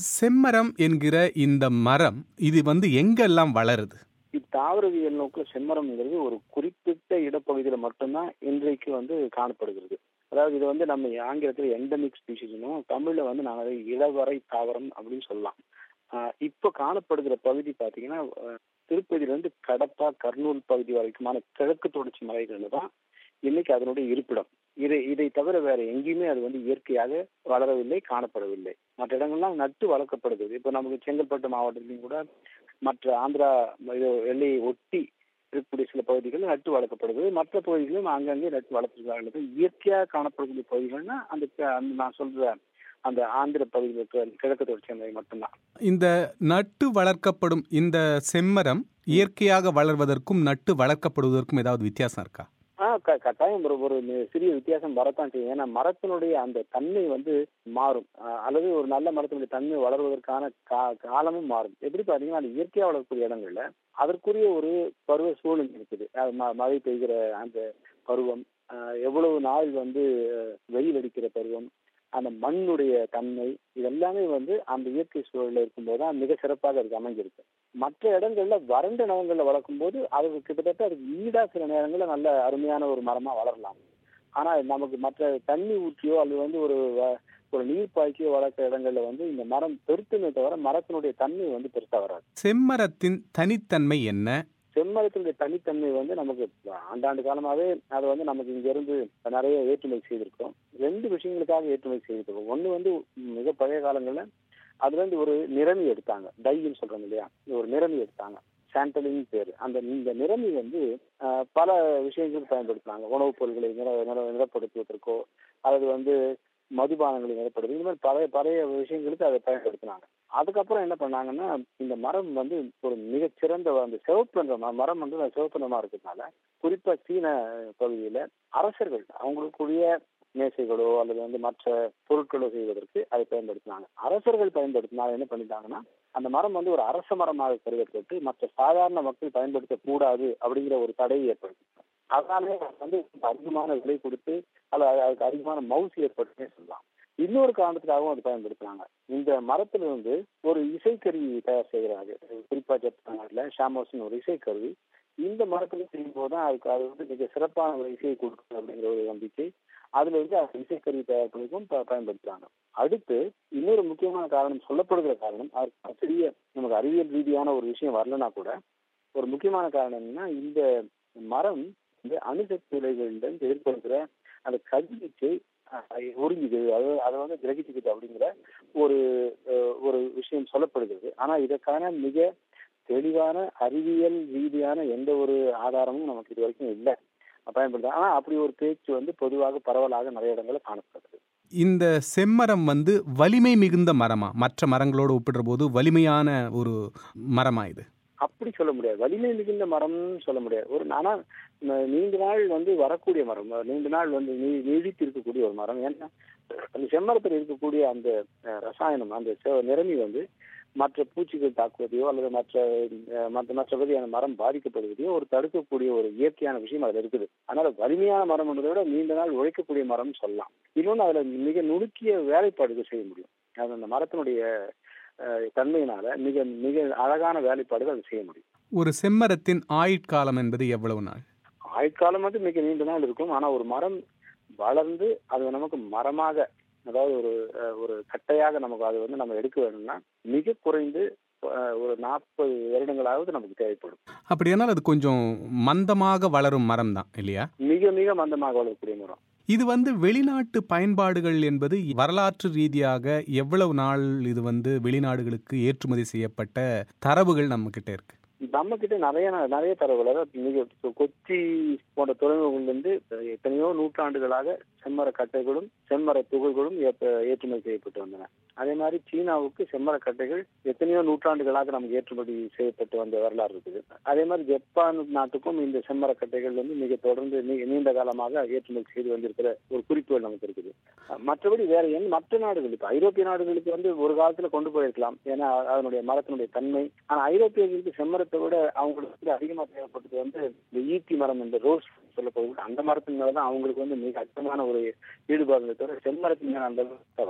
செம்மரம் என்கிற இந்த மரம் இது வந்து எங்கெல்லாம் வளருது இத்தாவரவியல் நோக்கில் செம்மரம்ங்கிறது ஒரு குறிப்பிட்ட இடப்பகுதியில மட்டும்தான் இன்றைக்கு வந்து காணப்படுகிறது அதாவது இது வந்து நம்ம ஆங்கிலத்தில் எண்டமிக் ஸ்பீசிஸ்னும் தமிழ்ல வந்து நாங்கள் அதை இளவரை தாவரம் அப்படின்னு சொல்லலாம் ஆஹ் இப்போ காணப்படுகிற பகுதி பார்த்தீங்கன்னா ஆஹ் திருப்பதியிலிருந்து கடப்பா கர்னூல் பகுதி வரைக்குமான கிழக்கு தொடர்ச்சி மலைகள் தான் இன்னைக்கு அதனுடைய இருப்பிடம் இதை இதை தவிர வேற எங்கேயுமே அது வந்து இயற்கையாக வளரவில்லை காணப்படவில்லை மற்ற இடங்கள்லாம் நட்டு வளர்க்கப்படுகிறது இப்போ நமக்கு செங்கல்பட்டு மாவட்டத்திலையும் கூட மற்ற ஆந்திரா இது எல்லையை ஒட்டி இருக்கக்கூடிய சில பகுதிகள் நட்டு வளர்க்கப்படுது மற்ற பகுதிகளும் அங்கங்கே நட்டு வளர்த்துருக்காங்க இயற்கையாக காணப்படக்கூடிய பகுதிகள்னா அந்த க- அந்த நான் சொல்ற அந்த ஆந்திர பகுதியில் இருக்கிற கிழக்கு தொடர்ச்சி மலை மட்டும்தான் இந்த நட்டு வளர்க்கப்படும் இந்த செம்மரம் இயற்கையாக வளர்வதற்கும் நட்டு வளர்க்கப்படுவதற்கும் ஏதாவது வித்தியாசம் இருக்கா ஆ க- கட்டாயம் ஒரு ஒரு நி- சிறிய வித்தியாசம் வரத்தான் செய்யும் ஏன்னா மரத்தினுடைய அந்த தன்மை வந்து மாறும் ஆ, அல்லது ஒரு நல்ல மரத்தினுடைய தன்மை வளர்வதற்கான கா- காலமும் மாறும் எப்படி பாத்தீங்கன்னா அது இயற்கையா வளரக்கூடிய இடங்கள்ல அதற்குரிய ஒரு பருவ சூழ்நிலை இருக்குது அது ம- மழை பெய்கிற அந்த பருவம் ஆ, எவ்வளவு நாள் வந்து அஹ், வெயில் அடிக்கிற பருவம் அந்த மண்ணுடைய தன்மை இதெல்லாமே வந்து அந்த இயற்கை சூழல்ல இருக்கும்போது தான் மிக சிறப்பாக அதுக்கு அமைஞ்சிருக்கு மற்ற இடங்கள்ல வறண்ட நிலங்கள்ல வளர்க்கும் போது அது கிட்டத்தட்ட அதுக்கு ஈடா சில நேரங்கள்ல நல்ல அருமையான ஒரு மரமா வளரலாம் ஆனா நமக்கு மற்ற தண்ணி ஊற்றியோ அல்லது வந்து ஒரு வ- ஒரு நீர் பாய்ச்சியோ வளர்க்குற இடங்கள்ல வந்து இந்த மரம் பெருத்துமே தவிர மரத்தினுடைய தன்மை வந்து பெருசா வராது செம்மரத்தின் தனித்தன்மை என்ன செம்மரத்தினுடைய தனித்தன்மை வந்து நமக்கு ஆண்டாண்டு காலமாவே அது வந்து நமக்கு இங்க இருந்து நிறைய ஏற்றுமதி செய்திருக்கோம் ரெண்டு விஷயங்களுக்காக ஏற்றுமதி செய்திருக்கோம் ஒண்ணு வந்து மிக பழைய காலங்கள்ல அதுல இருந்து ஒரு நிறமி எடுத்தாங்க டைன்னு சொல்றாங்க இல்லையா ஒரு நிறமி எடுத்தாங்க சாண்டலின் பேர் அந்த இந்த நிறமி வந்து ஆஹ், பல விஷயங்களுக்கு பயன்படுத்தினாங்க உணவுப் பொருட்களை நிற நிற நிறப்படுத்துவதற்கோ அல்லது வந்து மதுபானங்களை நிறப்படுது இந்த மாதிரி பழைய பழைய விஷயங்களுக்கு அதை பயன்படுத்தினாங்க அதுக்கப்புறம் என்ன பண்ணாங்கன்னா இந்த மரம் வந்து ஒரு மிகச்சிறந்த அந்த சிவப்பு நிற ம- மரம் வந்து அந்த சிவப்பு நிறமா இருக்கிறதுனால குறிப்பா சீன பகுதியில அரசர்கள் அவங்களுக்குரிய மேசைகளோ அல்லது வந்து மற்ற பொருட்களோ செய்வதற்கு அதை பயன்படுத்தினாங்க அரசர்கள் பயன்படுத்தினால என்ன பண்ணிட்டாங்கன்னா அந்த மரம் வந்து ஒரு அரச மரமாக கருதப்பட்டு மற்ற சாதாரண மக்கள் பயன்படுத்தக் கூடாது அப்படிங்கிற ஒரு தடையை ஏற்படுத்தினாங்க அதனாலே வந்து அதிகமான விலை கொடுத்து அல்லது அதுக்கு அதிகமான மவுசு ஏற்பட்டுன்னே சொல்லலாம் இன்னொரு காரணத்துக்காகவும் அது பயன்படுத்துறாங்க இந்த மரத்துல இருந்து ஒரு இசைக்கருவி தயார் செய்கிறாங்க குறிப்பா ஜப்பான் நாட்டுல ஷாமோஸ்னு ஒரு இசைக்கருவி இந்த மரத்துல செய்யும் போது தான் அதுக்கு அது வந்து மிக சிறப்பான ஒரு இசையை கொடுக்கும் அப்படிங்கிற ஒரு நம்பிக்கை அதுல இருந்து அந்த இசைக்கருவி தயார் பண்ணிக்கும் ப- பயன்படுத்துறாங்க அடுத்து இன்னொரு முக்கியமான காரணம் சொல்லப்படுகிற காரணம் அது பெரிய நமக்கு அறிவியல் ரீதியான ஒரு விஷயம் வரலனா கூட ஒரு முக்கியமான காரணம் என்னன்னா இந்த மரம் இந்த அணுசக்தி விலைகளிலிருந்து ஏற்படுகிற அந்த கதிர்வீச்சை அஹ், உறிஞ்சுது அது அதை வந்து கிரகிச்சுக்குது அப்படிங்கிற ஒரு அஹ், ஒரு விஷயம் சொல்லப்படுகிறது ஆனா இதற்கான மிக தெளிவான அறிவியல் ரீதியான எந்த ஒரு ஆதாரமும் நமக்கு இது வரைக்கும் இல்லை பயன்படுத்த ஆனா அப்படி ஒரு பேச்சு வந்து பொதுவாக பரவலாக நிறைய இடங்களில் காணப்படுது இந்த செம்மரம் வந்து வலிமை மிகுந்த மரமா மற்ற மரங்களோடு ஒப்பிடுற போது வலிமையான ஒரு மரமா இது அப்படி சொல்ல முடியாது வலிமை மிகுந்த மரம்னு சொல்ல முடியாது ஒரு ஆனா ந- நீண்ட நாள் வந்து வரக்கூடிய மரம் நீண்ட நாள் வந்து நீ- நீடித்து இருக்கக்கூடிய ஒரு மரம் ஏன்னா அந்த செம்மரத்தில் இருக்கக்கூடிய அந்த அஹ், ரசாயனம் அந்த செ- நிறமி வந்து மற்ற பூச்சிகள் தாக்குவதையோ அல்லது மற்ற அஹ், மற்ற மற்றபடி அந்த மரம் பாதிக்கப்படுவதையோ ஒரு தடுக்கக்கூடிய ஒரு இயற்கையான விஷயம் அதுல இருக்குது அதனால வலிமையான மரம் என்பதை விட நீண்ட நாள் உழைக்கக்கூடிய மரம்னு சொல்லலாம் இன்னொன்னு அதுல மிக நுணுக்கிய வேலைப்பாடுகள் செய்ய முடியும் அது அந்த மரத்தினுடைய அஹ், தன்மையினால மிக மிக அழகான வேலைப்பாடுகள் அது செய்ய முடியும் ஒரு செம்மரத்தின் ஆயுட்காலம் என்பது எவ்வளவு நாள் ஆயுட்காலம் வந்து மிக நீண்ட நாள் இருக்கும் ஆனா ஒரு மரம் வளர்ந்து அது நமக்கு மரமாக அதாவது ஒரு அஹ், ஒரு கட்டையாக நமக்கு அது வந்து நம்ம எடுக்க வேணும்னா மிக குறைந்து அஹ், ஒரு நாற்பது வருடங்களாவது நமக்கு தேவைப்படும் அப்படியானால் அது கொஞ்சம் மந்தமாக வளரும் மரம் தான் இல்லையா மிக மிக மந்தமாக வளரக்கூடிய மரம் இது வந்து வெளிநாட்டு பயன்பாடுகள் என்பது வரலாற்று ரீதியாக எவ்வளவு நாள் இது வந்து வெளிநாடுகளுக்கு ஏற்றுமதி செய்யப்பட்ட தரவுகள் நம்ம கிட்ட இருக்கு நம்ம கிட்ட நிறைய நிறைய தரவுகள் அதாவது மிக கொ- கொச்சி போன்ற துறைமுகங்களிலிருந்து எத்தனையோ நூற்றாண்டுகளாக செம்மர கட்டைகளும் செம்மர துகள்களும் ஏற்ப- ஏற்றுமதி செய்யப்பட்டு வந்தன அதே மாதிரி சீனாவுக்கு செம்மர கட்டைகள் எத்தனையோ நூற்றாண்டுகளாக நமக்கு ஏற்றுமதி செய்யப்பட்டு வந்த வரலாறு இருக்குது அதே மாதிரி ஜப்பான் நாட்டுக்கும் இந்த செம்மர கட்டைகள் வந்து மிக தொடர்ந்து நீ- நீண்ட காலமாக ஏற்றுமதி செய்து வந்திருக்கிற ஒரு குறிப்புகள் நமக்கு இருக்குது மற்றபடி வேற எந்த மற்ற நாடுகள் இப்ப ஐரோப்பிய நாடுகளுக்கு வந்து ஒரு காலத்துல கொண்டு போயிருக்கலாம் ஏன்னா அதனுடைய மரத்தினுடைய தன்மை ஆனா ஐரோப்பியர்களுக்கு செம்மரத்தை விட அவங்களுக்கு வந்து அதிகமா தேவைப்பட்டது வந்து இந்த ஈட்டி மரம் இந்த ரோஸ் சொல்லப்படுது அந்த மரத்தின் மேலதான் அவங்களுக்கு வந்து மிக அச்சமான ஒரு ஈடுபாடு தவிர செம்மரத்தின் மேல அந்த அளவுக்கு வரல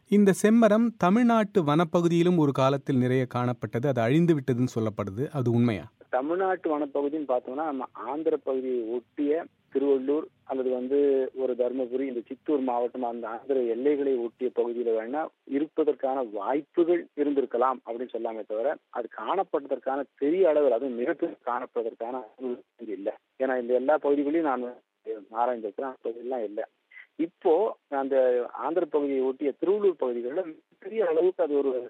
இந்த செம்மரம் தமிழ்நாட்டு வனப்பகுதியிலும் ஒரு காலத்தில் நிறைய காணப்பட்டது அது அழிந்து விட்டதுன்னு சொல்லப்படுது அது உண்மையா தமிழ்நாட்டு வனப்பகுதின்னு பார்த்தோம்னா நம்ம ஆந்திர பகுதியை ஒட்டிய திருவள்ளூர் அல்லது வந்து ஒரு தருமபுரி இந்த சித்தூர் மாவட்டம் அந்த ஆந்திர எல்லைகளை ஒட்டிய பகுதியில வேணா இருப்பதற்கான வாய்ப்புகள் இருந்திருக்கலாம் அப்படின்னு சொல்லாமே தவிர அது காணப்பட்டதற்கான பெரிய அளவில் அதுவும் மிகப்பெரிய காணப்படுவதற்கான இல்லை ஏன்னா இந்த எல்லா பகுதிகளையும் நான் ஆராய்ந்திருக்கிறேன் அந்த பகுதியெல்லாம் இல்லை இப்போ அந்த ஆந்திர பகுதியை ஒட்டிய திருவள்ளூர் பகுதிகளில் பெரிய அளவுக்கு அது ஒரு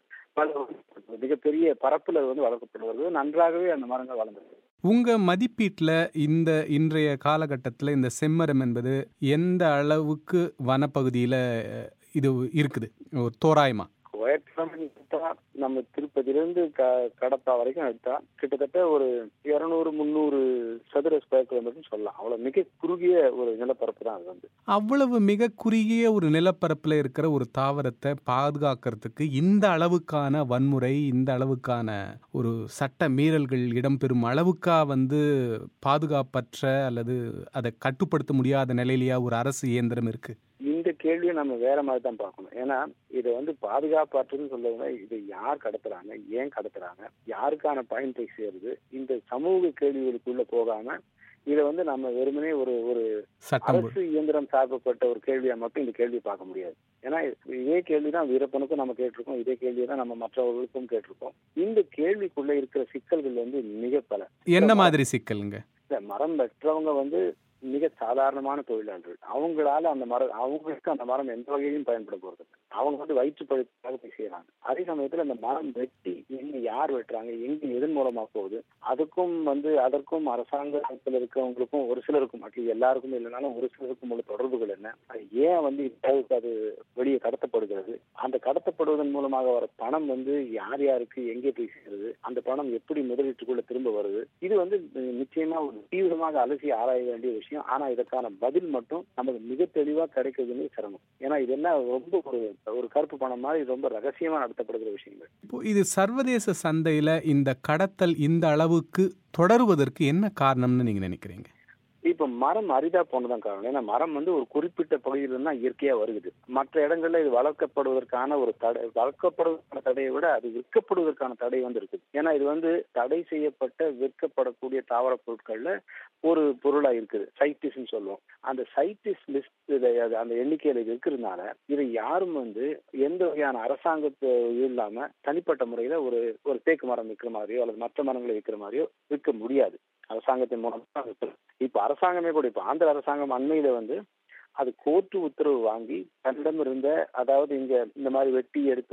மிகப்பெரிய பரப்புல வந்து வளர்க்கப்படுவது நன்றாகவே அந்த மரங்கள் வளர்ந்தது உங்க மதிப்பீட்டில் இந்த இன்றைய காலகட்டத்தில் இந்த செம்மரம் என்பது எந்த அளவுக்கு வனப்பகுதியில் இது இருக்குது ஒரு தோராயமா ஸ்கொயர் கிலோமீட்டர் எடுத்தா நம்ம திருப்பதியிலிருந்து க கடப்பா வரைக்கும் எடுத்தா கிட்டத்தட்ட ஒரு இருநூறு முந்நூறு சதுர ஸ்கொயர் கிலோமீட்டர் சொல்லலாம் அவ்வளவு மிக குறுகிய ஒரு நிலப்பரப்பு தான் அது வந்து அவ்வளவு மிக குறுகிய ஒரு நிலப்பரப்புல இருக்கிற ஒரு தாவரத்தை பாதுகாக்கிறதுக்கு இந்த அளவுக்கான வன்முறை இந்த அளவுக்கான ஒரு சட்ட மீறல்கள் இடம்பெறும் அளவுக்கா வந்து பாதுகாப்பற்ற அல்லது அதை கட்டுப்படுத்த முடியாத நிலையிலேயா ஒரு அரசு இயந்திரம் இருக்கு இந்த கேள்வியை நம்ம வேற மாதிரி தான் பார்க்கணும் ஏன்னா இதை வந்து பாதுகாப்பாற்றுன்னு சொல்லுவாங்க இதை யார் கடத்துறாங்க ஏன் கடத்துறாங்க யாருக்கான பயன் போய் சேருது இந்த சமூக கேள்விகளுக்குள்ள போகாம இதை வந்து நம்ம வெறுமனே ஒரு ஒரு அரசு இயந்திரம் சார்பப்பட்ட ஒரு கேள்வியா மட்டும் இந்த கேள்வி பார்க்க முடியாது ஏன்னா இதே கேள்விதான் வீரப்பனுக்கும் நம்ம கேட்டிருக்கோம் இதே கேள்வியை தான் நம்ம மற்றவர்களுக்கும் கேட்டிருக்கோம் இந்த கேள்விக்குள்ள இருக்கிற சிக்கல்கள் வந்து மிக பல என்ன மாதிரி சிக்கலுங்க மரம் வெற்றவங்க வந்து மிக சாதாரணமான தொழிலாளர்கள் அவங்களால அந்த மரம் அவங்களுக்கு அந்த மரம் எந்த வகையிலும் பயன்பட போறது அவங்க வந்து வயிற்று பழுக்காக போய் செய்யறாங்க அதே சமயத்துல அந்த மரம் வெட்டி எங்க யார் வெட்டுறாங்க எங்க எதன் மூலமா போகுது அதுக்கும் வந்து அதற்கும் அரசாங்கத்தில் இருக்கவங்களுக்கும் ஒரு சிலருக்கும் அட்லீஸ்ட் எல்லாருக்கும் இல்லைனாலும் ஒரு சிலருக்கும் உள்ள தொடர்புகள் என்ன ஏன் வந்து இப்போதுக்கு அது வெளியே கடத்தப்படுகிறது அந்த கடத்தப்படுவதன் மூலமாக வர பணம் வந்து யார் யாருக்கு எங்கே போய் சேருது அந்த பணம் எப்படி முதலீட்டுக்குள்ள திரும்ப வருது இது வந்து நிச்சயமா ஒரு தீவிரமாக அலசி ஆராய வேண்டிய விஷயம் விஷயம் ஆனா இதற்கான பதில் மட்டும் நமக்கு மிக தெளிவா கிடைக்கிறதுன்னு சிரமம் ஏன்னா இதெல்லாம் ரொம்ப ஒரு ஒரு கருப்பு பணம் மாதிரி ரொம்ப ரகசியமா நடத்தப்படுகிற விஷயங்கள் இப்போ இது சர்வதேச சந்தையில இந்த கடத்தல் இந்த அளவுக்கு தொடருவதற்கு என்ன காரணம்னு நீங்க நினைக்கிறீங்க இப்ப மரம் அரிதா போனதான் காரணம் ஏன்னா மரம் வந்து ஒரு குறிப்பிட்ட பகுதியில தான் இயற்கையா வருகிறது மற்ற இடங்கள்ல இது வளர்க்கப்படுவதற்கான ஒரு தடை வளர்க்கப்படுவதற்கான தடையை விட அது விற்கப்படுவதற்கான தடை வந்து இருக்குது ஏன்னா இது வந்து தடை செய்யப்பட்ட விற்கப்படக்கூடிய தாவர பொருட்கள்ல ஒரு பொருளா இருக்குது சைட்டிஸ்ன்னு சொல்லுவோம் அந்த சைட்டிஸ் லிஸ்ட் அந்த எண்ணிக்கையில இது இருக்கிறதுனால இதை யாரும் வந்து எந்த வகையான அரசாங்கத்து இல்லாம தனிப்பட்ட முறையில ஒரு ஒரு தேக்கு மரம் விற்கிற மாதிரியோ அல்லது மற்ற மரங்களை விற்கிற மாதிரியோ விற்க முடியாது அரசாங்கத்தின் மூலம் தான் இப்ப அரசாங்கமே கூட இப்ப ஆந்திர அரசாங்கம் அண்மையில வந்து அது கோர்ட்டு உத்தரவு வாங்கி தன்னிடம் இருந்த அதாவது இங்க இந்த மாதிரி வெட்டி எடுத்து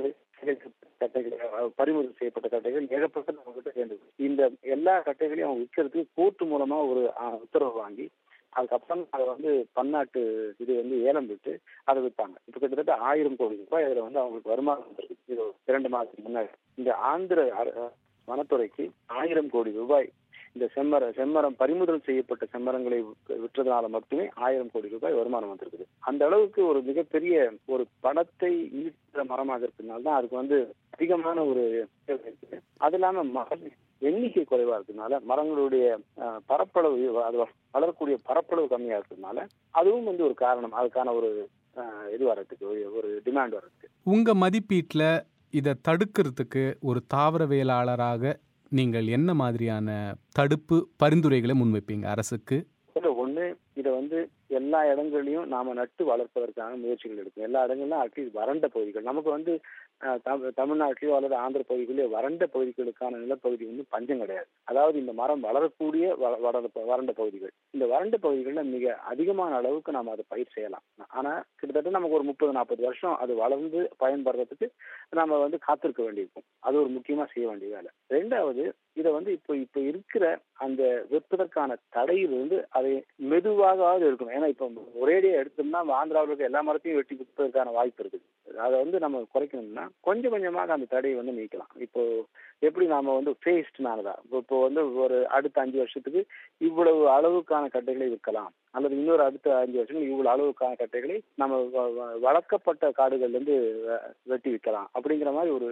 கட்டைகள் பறிமுதல் செய்யப்பட்ட கட்டைகள் ஏகப்பட்ட நம்ம கிட்ட சேர்ந்தது இந்த எல்லா கட்டைகளையும் அவங்க விற்கிறதுக்கு கோர்ட்டு மூலமா ஒரு உத்தரவு வாங்கி அதுக்கப்புறம் அதை வந்து பன்னாட்டு இது வந்து ஏலம் விட்டு அதை விற்பாங்க இப்போ கிட்டத்தட்ட ஆயிரம் கோடி ரூபாய் அதில் வந்து அவங்களுக்கு வருமானம் வந்துருக்கு இது இரண்டு மாதத்துக்கு முன்னாடி இந்த ஆந்திர வனத்துறைக்கு ஆயிரம் கோடி ரூபாய் இந்த செம்மர செம்மரம் பறிமுதல் செய்யப்பட்ட செம்மரங்களை விற்றதுனால மட்டுமே ஆயிரம் கோடி ரூபாய் வருமானம் வந்திருக்குது அந்த அளவுக்கு ஒரு மிகப்பெரிய ஒரு பணத்தை ஈர்க்கிற மரமாக இருக்கிறதுனால தான் அதுக்கு வந்து அதிகமான ஒரு இருக்குது அது இல்லாம மர எண்ணிக்கை குறைவா இருக்கிறதுனால மரங்களுடைய பரப்பளவு அது வளரக்கூடிய பரப்பளவு கம்மியா இருக்கிறதுனால அதுவும் வந்து ஒரு காரணம் அதுக்கான ஒரு இது வர்றதுக்கு ஒரு டிமாண்ட் வர்றதுக்கு உங்க மதிப்பீட்டுல இதை தடுக்கிறதுக்கு ஒரு தாவரவியலாளராக நீங்கள் என்ன மாதிரியான தடுப்பு பரிந்துரைகளை முன்வைப்பீங்க அரசுக்கு ஒண்ணு இதை வந்து எல்லா இடங்கள்லயும் நாம நட்டு வளர்ப்பதற்கான முயற்சிகள் எடுக்கும் எல்லா இடங்கள்லும் அட்லீஸ்ட் வறண்ட பகுதிகள் நமக்கு வந்து தமிழ்நாட்டிலயோ அல்லது ஆந்திர பகுதிகளிலோ வறண்ட பகுதிகளுக்கான நிலப்பகுதி வந்து பஞ்சம் கிடையாது அதாவது இந்த மரம் வளரக்கூடிய வறண்ட பகுதிகள் இந்த வறண்ட பகுதிகளில் மிக அதிகமான அளவுக்கு நாம் அதை பயிர் செய்யலாம் ஆனா கிட்டத்தட்ட நமக்கு ஒரு முப்பது நாற்பது வருஷம் அது வளர்ந்து பயன்படுறதுக்கு நம்ம வந்து காத்திருக்க வேண்டியிருக்கும் அது ஒரு முக்கியமா செய்ய வேண்டிய வேலை ரெண்டாவது இதை வந்து இப்போ இப்போ இருக்கிற அந்த விற்பதற்கான தடையிலிருந்து அதை மெதுவாகவாவது இருக்கணும் ஏன்னா இப்போ ஒரேடியா எடுத்தோம்னா ஆந்திராவில் இருக்க எல்லா மரத்தையும் வெட்டி விற்பதற்கான வாய்ப்பு இருக்குது அதை வந்து நம்ம குறைக்கணும்னா கொஞ்சம் கொஞ்சமாக அந்த தடையை வந்து நீக்கலாம் இப்போ எப்படி நாம வந்து ஃபேஸ்ட்னாலதா இப்போ வந்து ஒரு அடுத்த அஞ்சு வருஷத்துக்கு இவ்வளவு அளவுக்கான கட்டைகளை விற்கலாம் அல்லது இன்னொரு அடுத்த அஞ்சு வருஷங்கள் இவ்வளவு அளவுக்கான கட்டைகளை நம்ம வளர்க்கப்பட்ட காடுகள்ல இருந்து வெட்டி விற்கலாம் அப்படிங்கிற மாதிரி ஒரு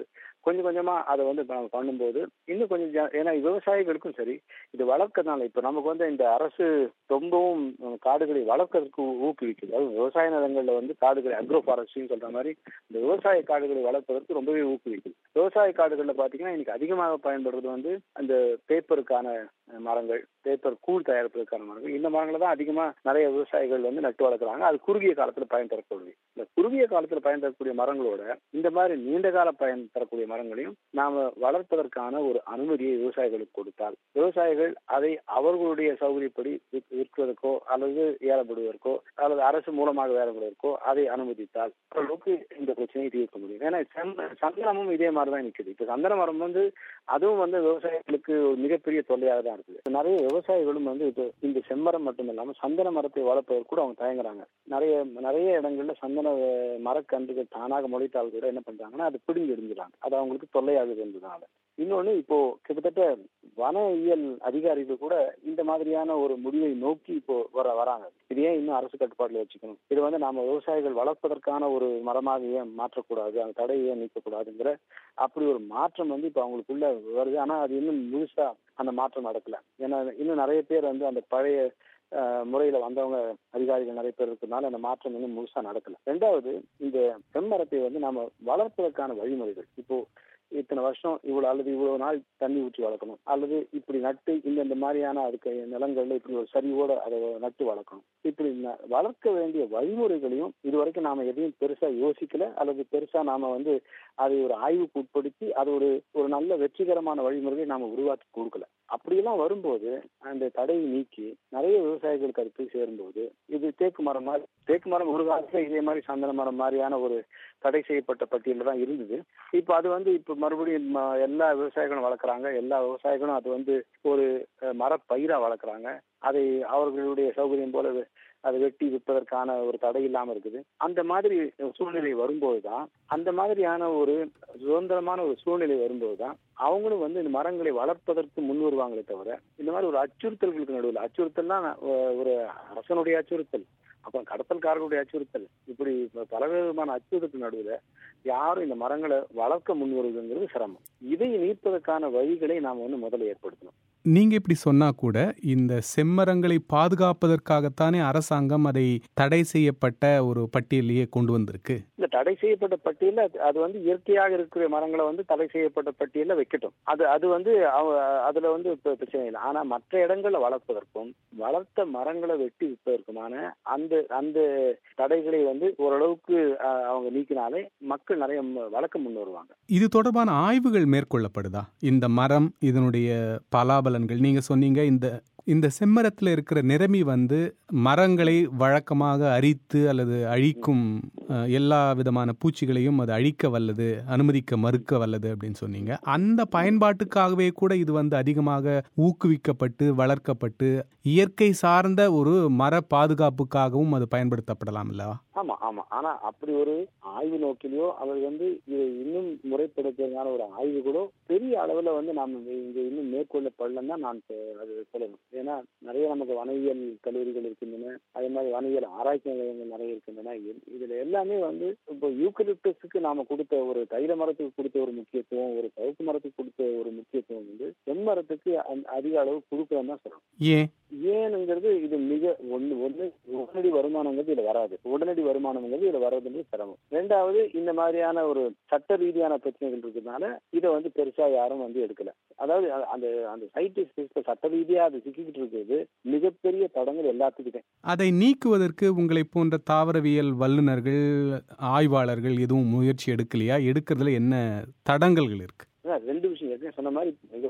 கொஞ்சம் கொஞ்சமா அதை வந்து நம்ம பண்ணும்போது இன்னும் கொஞ்சம் ஜா- ஏன்னா விவசாயிகளுக்கும் சரி இது வளர்க்கறதுனால இப்ப நமக்கு வந்து இந்த அரசு ரொம்பவும் அஹ், காடுகளை வளர்க்கறதுக்கு ஊ- ஊக்குவிக்குது அதாவது விவசாய நிலங்கள்ல வந்து காடுகளை அக்ரோ ஃபாரஸ்ட்ரின்னு சொல்ற மாதிரி இந்த விவசாய காடுகளை வளர்ப்பதற்கு ரொம்பவே ஊக்குவிக்குது விவசாய காடுகள்ல பாத்தீங்கன்னா இன்னைக்கு அதிகமாக பயன்படுறது வந்து அந்த பேப்பருக்கான அஹ், மரங்கள் பேப்பர் கூழ் தயாரிப்பதற்கான மரங்கள் இந்த மரங்களை தான் அதிகமா நிறைய விவசாயிகள் வந்து நட்டு வளர்க்குறாங்க அது குறுகிய காலத்துல பயன் தரக்கூடிய இந்த குறுகிய காலத்துல பயன் தரக்கூடிய மரங்களோட இந்த மாதிரி நீண்ட கால பயன் தரக்கூடிய மரங்களையும் நாம வளர்ப்பதற்கான ஒரு அனுமதியை விவசாயிகளுக்கு கொடுத்தால் விவசாயிகள் அதை அவர்களுடைய சௌகரியப்படி விற்- விற்கிறதுக்கோ அல்லது ஏலப்படுவதற்கோ அல்லது அரசு மூலமாக ஏலப்படுவதற்கோ அதை அனுமதித்தால் ஓரளவுக்கு இந்த பிரச்சனையை தீர்க்க முடியும் ஏன்னா சந்த- சந்தனமும் இதே மாதிரி தான் நிற்குது இப்ப சந்தன மரம் வந்து அதுவும் வந்து விவசாயிகளுக்கு ஒரு மிகப்பெரிய தொல்லையாக தான் இருக்குது நிறைய விவசாயிகளும் வந்து இப்போ இந்த செம்மரம் மட்டும் இல்லாம சந்தன மரத்தை வளர்ப்பதற்கு கூட அவங்க தயங்குறாங்க நிறைய நிறைய இடங்கள்ல சந்தன அஹ், மரக்கன்றுகள் தானாக முளைத்தால் கூட என்ன பண்றாங்கன்னா அது பிடுங்கி எரிஞ்சுறாங்க அது அவங்களுக்கு தொல்லையாகுது என்பதனால இன்னொன்னு இப்போ கிட்டத்தட்ட வன இயல் அதிகாரிகள் கூட இந்த மாதிரியான ஒரு முடிவை நோக்கி இப்போ வர வராங்க இது ஏன் இன்னும் அரசு கட்டுப்பாட்டுல வச்சுக்கணும் இது வந்து நாம விவசாயிகள் வளர்ப்பதற்கான ஒரு மரமாக ஏன் மாற்றக்கூடாது அந்த தடையை ஏன் நீக்கக்கூடாதுங்கிற அப்படி ஒரு மாற்றம் வந்து இப்போ அவங்களுக்குள்ள வருது ஆனா அது இன்னும் முழுசா அந்த மாற்றம் நடக்கல ஏன்னா இன்னும் நிறைய பேர் வந்து அந்த பழைய அஹ், முறையில வந்தவங்க அதிகாரிகள் நிறைய பேர் இருக்கிறதுனால அந்த மாற்றம் இன்னும் முழுசா நடக்கல ரெண்டாவது இந்த செம்மரத்தை வந்து நாம வளர்ப்பதற்கான வழிமுறைகள் இப்போ இத்தனை வருஷம் இவ்வளவு அல்லது இவ்வளவு நாள் தண்ணி ஊற்றி வளர்க்கணும் அல்லது இப்படி நட்டு இந்த இந்த மாதிரியான அதுக்கு நிலங்கள்ல இப்படி ஒரு சரிவோட அதை நட்டு வளர்க்கணும் இப்படி ந- வளர்க்க வேண்டிய வழிமுறைகளையும் இதுவரைக்கும் நாம எதையும் பெருசா யோசிக்கல அல்லது பெருசா நாம வந்து அதை ஒரு ஆய்வுக்கு உட்படுத்தி அது ஒரு ஒரு நல்ல வெற்றிகரமான வழிமுறையை நாம உருவாக்கி கொடுக்கல அப்படியெல்லாம் வரும்போது அந்த தடையை நீக்கி நிறைய விவசாயிகளுக்கு அது போய் சேரும்போது இது தேக்கு மரம் மாதிரி தேக்கு மரம் ஒரு காலத்துல இதே மாதிரி சந்தன மரம் மாதிரியான ஒரு தடை செய்யப்பட்ட பட்டியலில் தான் இருந்தது இப்போ அது வந்து இப்போ மறுபடியும் ம- எல்லா விவசாயிகளும் வளர்க்குறாங்க எல்லா விவசாயிகளும் அது வந்து ஒரு அஹ், மரப்பயிரா வளர்க்குறாங்க அதை அவர்களுடைய சௌகரியம் போல வெ- அதை வெட்டி விற்பதற்கான ஒரு தடை இல்லாம இருக்குது அந்த மாதிரி சூழ்நிலை வரும்போது தான் அந்த மாதிரியான ஒரு சுதந்திரமான ஒரு சூழ்நிலை வரும்போது தான் அவங்களும் வந்து இந்த மரங்களை வளர்ப்பதற்கு முன் வருவாங்களே தவிர இந்த மாதிரி ஒரு அச்சுறுத்தல்களுக்கு நடுவில் அச்சுறுத்தல்னா அஹ், ஒரு அரசனுடைய அச்சுறுத்தல் அப்புறம் கடத்தல்காரர்களுடைய அச்சுறுத்தல் இப்படி பல விதமான அச்சுறுத்தல் நடுவில் யாரும் இந்த மரங்களை வளர்க்க முன் வருவதுங்கிறது சிரமம் இதை நீர்ப்பதற்கான வழிகளை நாம் வந்து முதல்ல ஏற்படுத்தணும் நீங்க இப்படி சொன்னா கூட இந்த செம்மரங்களை பாதுகாப்பதற்காகத்தானே அரசாங்கம் அதை தடை செய்யப்பட்ட ஒரு பட்டியலையே கொண்டு வந்திருக்கு இந்த தடை செய்யப்பட்ட பட்டியல அது- அது வந்து இயற்கையாக இருக்கிற மரங்களை வந்து தடை செய்யப்பட்ட பட்டியல வைக்கட்டும் அது அது வந்து அவ- அதுல வந்து இப்ப பிரச்சனை இல்லை ஆனா மற்ற இடங்கள்ல வளர்ப்பதற்கும் வளர்த்த மரங்களை வெட்டி விற்பதற்குமான அந்த அந்த தடைகளை வந்து ஓரளவுக்கு அஹ், அவங்க நீக்கினாலே மக்கள் நிறைய ம- வளர்க்க முன் வருவாங்க இது தொடர்பான ஆய்வுகள் மேற்கொள்ளப்படுதா இந்த மரம் இதனுடைய பலாபலன்கள் நீங்க சொன்னீங்க இந்த இந்த செம்மரத்தில் இருக்கிற நிறமி வந்து மரங்களை வழக்கமாக அரித்து அல்லது அழிக்கும் அஹ், எல்லா விதமான பூச்சிகளையும் அது அழிக்க வல்லது அனுமதிக்க மறுக்க வல்லது அப்படின்னு சொன்னீங்க அந்த பயன்பாட்டுக்காகவே கூட இது வந்து அதிகமாக ஊக்குவிக்கப்பட்டு வளர்க்கப்பட்டு இயற்கை சார்ந்த ஒரு மர பாதுகாப்புக்காகவும் அது பயன்படுத்தப்படலாம் இல்லவா ஆமா ஆமா ஆனா அப்படி ஒரு ஆய்வு நோக்கிலையோ அவர் வந்து இதை இன்னும் முறைப்படுத்துறதுக்கான ஒரு ஆய்வு கூட பெரிய அளவுல வந்து நாம இங்க இன்னும் மேற்கொள்ளப்படலன்னு தான் நான் சொ- அது சொல்லணும் ஏன்னா நிறைய நமக்கு வனவியல் கல்லூரிகள் இருக்கின்றன அதே மாதிரி வனவியல் ஆராய்ச்சி நிலையங்கள் நிறைய இருக்கின்றன இ- இதுல எல்லாமே வந்து இப்போ யூக்கலிப்டஸுக்கு நாம கொடுத்த ஒரு தைல மரத்துக்கு கொடுத்த ஒரு முக்கியத்துவம் ஒரு சவுக்கு மரத்துக்கு கொடுத்த ஒரு முக்கியத்துவம் வந்து செம்மரத்துக்கு அந்த- அதிக அளவு கொடுக்கறதுன்னு தான் சொல்லணும் ஏன் ஏனுங்கிறது இது மிக ஒண்ணு ஒண்ணு உடனடி வருமானங்கிறது இதுல வராது உடனடி வருமானம்ங்கிறது இதுல வர்றதுன்றது சிரமம் ரெண்டாவது இந்த மாதிரியான ஒரு சட்ட ரீதியான பிரச்சனைகள் இருக்கிறதுனால இதை வந்து பெருசா யாரும் வந்து எடுக்கல அதாவது அ- அந்த அந்த சைட்டிஸ்ட் சட்ட ரீதியா அது சிக்கிக்கிட்டு இருக்கிறது மிகப்பெரிய தடங்கள் எல்லாத்துக்குமே அதை நீக்குவதற்கு உங்களை போன்ற தாவரவியல் வல்லுநர்கள் ஆய்வாளர்கள் எதுவும் முயற்சி எடுக்கலையா எடுக்கிறதுல என்ன தடங்கல்கள் இருக்கு அதான் ரெண்டு விஷயம் ஏற்கனவே சொன்ன மாதிரி மிக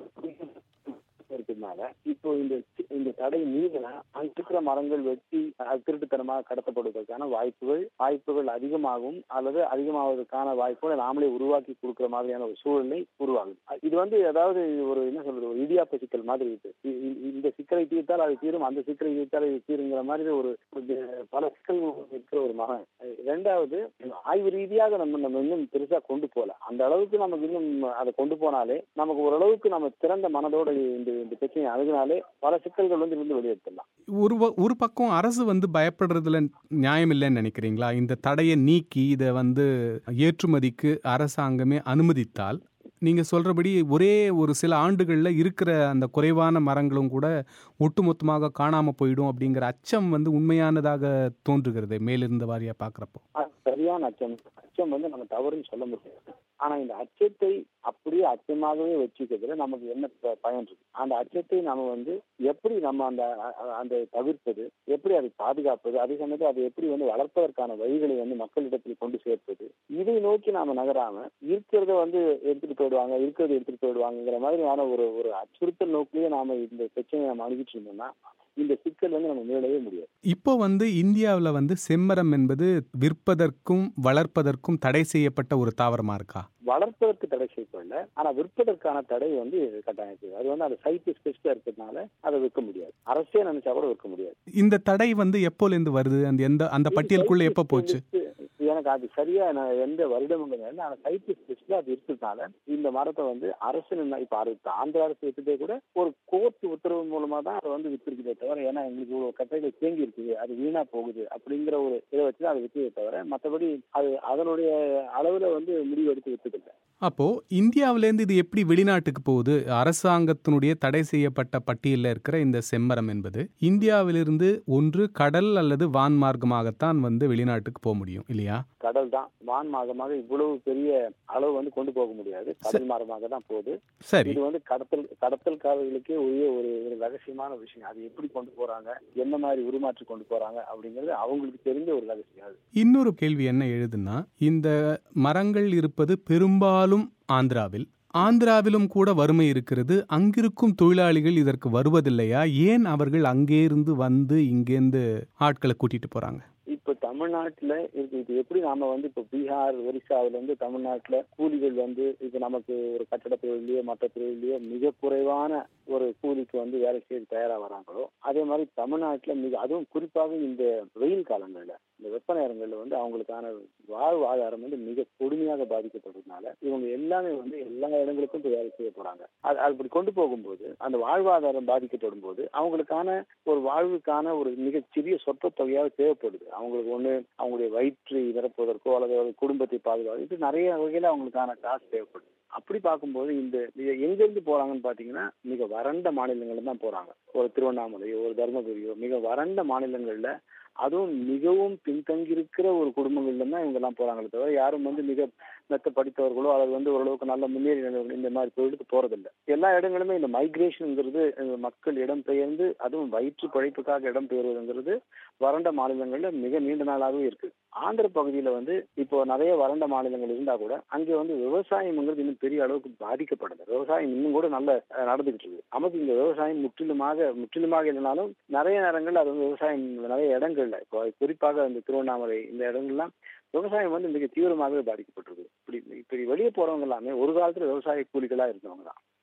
இருக்கிறதுனால இப்போ இந்த இந்த தடை மீறினா அங்க இருக்கிற மரங்கள் வெட்டி அது திருட்டுத்தனமாக கடத்தப்படுவதற்கான வாய்ப்புகள் வாய்ப்புகள் அதிகமாகும் அல்லது அதிகமாவதற்கான வாய்ப்புகளை நாமளே உருவாக்கி கொடுக்கிற மாதிரியான ஒரு சூழ்நிலை உருவாகுது அ- இது வந்து அதாவது ஒரு என்ன சொல்றது ஒரு இடியாப்ப சிக்கல் மாதிரி இருக்கு இ- இ- இந்த சிக்கலை தீர்த்தால் அது தீரும் அந்த சிக்கலை தீர்த்தால் இது தீருங்கிற மாதிரி ஒரு ஒரு பல சிக்கல்கள் இருக்கிற ஒரு மகன் ரெண்டாவது ஆய்வு ரீதியாக நம்ம நம்ம இன்னும் பெருசா கொண்டு போகல அந்த அளவுக்கு நமக்கு இன்னும் அதை கொண்டு போனாலே நமக்கு ஓரளவுக்கு நம்ம திறந்த மனதோட இந்த இந்த பிரச்சனையை அணுகினாலே பல சிக்கல்கள் வந்து இருந்து வெளியெடுத்துடலாம் ஒரு வ- ஒரு பக்கம் அரசு வந்து பயப்படுறதுல நியாயம் இல்லைன்னு நினைக்கிறீங்களா இந்த தடையை நீக்கி இதை வந்து ஏற்றுமதிக்கு அரசாங்கமே அனுமதித்தால் நீங்க சொல்றபடி ஒரே ஒரு சில ஆண்டுகள்ல இருக்கிற அந்த குறைவான மரங்களும் கூட ஒட்டுமொத்தமாக காணாம போயிடும் அப்படிங்கிற அச்சம் வந்து உண்மையானதாக தோன்றுகிறது மேலிருந்த வாரியா பார்க்குறப்போ அது சரியான அச்சம் அச்சம் வந்து நம்ம தவறுன்னு சொல்ல முடியாது ஆனா இந்த அச்சத்தை அப்படியே அச்சமாகவே வச்சுக்கிறதுல நமக்கு என்ன ப- பயன் இருக்கு அந்த அச்சத்தை நம்ம வந்து எப்படி நம்ம அந்த அ- அ- அந்த தவிர்ப்பது எப்படி அதை பாதுகாப்பது அதே சமயத்தில் அதை எப்படி வந்து வளர்ப்பதற்கான வழிகளை வந்து மக்களிடத்தில் கொண்டு சேர்ப்பது இதை நோக்கி நாம நகராம இருக்கிறத வந்து எடுத்துட்டு போயிடுவாங்க இருக்கிறத எடுத்துட்டு போயிடுவாங்கங்கிற மாதிரியான ஒரு ஒரு அச்சுறுத்தல் நோக்கிலேயே நாம இந்த பிரச்சனையை நம்ம அணுகிட்டு இருந்தோம்னா இந்த சிக்கல் வந்து நம்ம மீளவே முடியாது இப்போ வந்து இந்தியாவுல வந்து செம்மரம் என்பது விற்பதற்கும் வளர்ப்பதற்கும் தடை செய்யப்பட்ட ஒரு தாவரமா இருக்கா வளர்ப்பதற்கு தடை செய்யப்படல ஆனா விற்பதற்கான தடை வந்து கட்டாயம் இருக்குது. அது வந்து அது சைட் ஸ்பெசிஃபிக்கா இருக்கிறதுனால அதை விற்க முடியாது அரசே நினைச்சா கூட விற்க முடியாது இந்த தடை வந்து எப்போலேருந்து வருது அந்த எந்த அந்த பட்டியலுக்குள்ள எப்போ போச்சு எனக்கு அது சரியா நான் எந்த வருடமுங்க ஆனா சைட் ஸ்பெசிஃபிக்கா அது இருக்கிறதுனால இந்த மரத்தை வந்து அரசு நிர்ண- இப்ப அது ஆந்திர அரசு வித்துட்டே கூட ஒரு கோர்ட் உத்தரவு மூலமா தான் அதை வந்து வித்திருக்குதே தவிர ஏன்னா எங்களுக்கு இவ்வளவு கட்டைகள் தேங்கி இருக்குது அது வீணா போகுது அப்படிங்கிற ஒரு இதை வச்சு தான் அதை வித்ததே தவிர மற்றபடி அது அதனுடைய அளவுல வந்து முடிவு எடுத்து வித்துக்கல அப்போ இந்தியாவிலேருந்து இது எப்படி வெளிநாட்டுக்கு போகுது அரசாங்கத்தினுடைய தடை செய்யப்பட்ட பட்டியலில் இருக்கிற இந்த செம்மரம் என்பது இந்தியாவிலிருந்து ஒன்று கடல் அல்லது வான் மார்க்கமாகத்தான் வந்து வெளிநாட்டுக்கு போக முடியும் இல்லையா கடல் தான் வான் மார்க்கமாக இவ்வளவு பெரிய அளவு வந்து கொண்டு போக முடியாது கடல் மார்க்கமாக தான் போகுது சரி இது வந்து கடத்தல் கடத்தல்காரர்களுக்கே உரிய ஒரு ஒரு ரகசியமான விஷயம் அது எப்படி கொண்டு போறாங்க என்ன மாதிரி உருமாற்றி கொண்டு போறாங்க அப்படிங்கிறது அவங்களுக்கு தெரிஞ்ச ஒரு ரகசியம் அது இன்னொரு கேள்வி என்ன எழுதுன்னா இந்த மரங்கள் இருப்பது பெரும்பாலும் ஆந்திராவில் ஆந்திராவிலும் கூட வறுமை இருக்கிறது அங்கிருக்கும் தொழிலாளிகள் இதற்கு வருவதில்லையா ஏன் அவர்கள் அங்கேருந்து வந்து இங்கேருந்து ஆட்களை கூட்டிட்டு போறாங்க இப்ப தமிழ்நாட்டுல இருக்கு இது எப்படி நாம வந்து இப்ப பீகார் ஒரிசாவில இருந்து தமிழ்நாட்டுல கூலிகள் வந்து இப்ப நமக்கு ஒரு கட்டட தொழிலையோ மற்ற தொழிலையோ மிக குறைவான ஒரு கூலிக்கு வந்து வேலை செய்ய தயாரா வராங்களோ அதே மாதிரி தமிழ்நாட்டுல மிக அதுவும் குறிப்பாக இந்த வெயில் காலங்கள்ல இந்த வெப்ப நேரங்கள்ல வந்து அவங்களுக்கான வாழ்வாதாரம் வந்து மிக கொடுமையாக பாதிக்கப்படுறதுனால இவங்க எல்லாமே வந்து எல்லா இடங்களுக்கும் போய் வேலை செய்ய போறாங்க அது அது இப்படி கொண்டு போகும்போது அந்த வாழ்வாதாரம் பாதிக்கப்படும் போது அவங்களுக்கான ஒரு வாழ்வுக்கான ஒரு மிகச்சிறிய சொற்ப தொகையாக தேவைப்படுது அவங்களுக்கு ஒண்ணு அவங்களுடைய வயிற்று நிரப்புவதற்கோ அல்லது ஒரு குடும்பத்தை பாதுகாப்பு இது நிறைய வகையில அவங்களுக்கான காசு தேவைப்படுது அப்படி பார்க்கும்போது இந்த இது எங்க இருந்து போறாங்கன்னு பாத்தீங்கன்னா மிக வறண்ட மாநிலங்கள்ல தான் போறாங்க ஒரு திருவண்ணாமலையோ ஒரு தருமபுரியோ மிக வறண்ட மாநிலங்கள்ல அதுவும் மிகவும் பின்தங்கியிருக்கிற ஒரு குடும்பங்கள்ல தான் இவங்க எல்லாம் போறாங்களே தவிர யாரும் வந்து மிக மெத்த படித்தவர்களோ அல்லது வந்து ஓரளவுக்கு நல்ல முன்னேறி நின்றவர்கள் இந்த மாதிரி தொழிலுக்கு போறதில்லை எல்லா இடங்களுமே இந்த மைக்ரேஷன்ங்கிறது அஹ், மக்கள் இடம்பெயர்ந்து அதுவும் வயிற்று பிழைப்புக்காக இடம்பெயர்வதுங்கிறது வறண்ட மாநிலங்கள்ல மிக நீண்ட நாளாகவே இருக்கு ஆந்திர பகுதியில வந்து இப்போ நிறைய வறண்ட மாநிலங்கள் இருந்தா கூட அங்கே வந்து விவசாயம்ங்கிறது இன்னும் பெரிய அளவுக்கு பாதிக்கப்படல விவசாயம் இன்னும் கூட நல்ல அஹ், நடந்துகிட்டு இருக்கு நமக்கு இந்த விவசாயம் முற்றிலுமாக முற்றிலுமாக இல்லைனாலும் நிறைய நேரங்கள்ல அது வந்து விவசாயம் நிறைய இடங்கள்ல இப்போ குறிப்பாக இந்த திருவண்ணாமலை இந்த இடங்கள்லாம் விவசாயம் வந்து மிக தீவிரமாகவே பாதிக்கப்பட்டிருக்கு இப்படி இப்படி வெளியே போறவங்க எல்லாமே ஒரு காலத்துல விவசாய கூலிகளா இருந்தவங்க தான்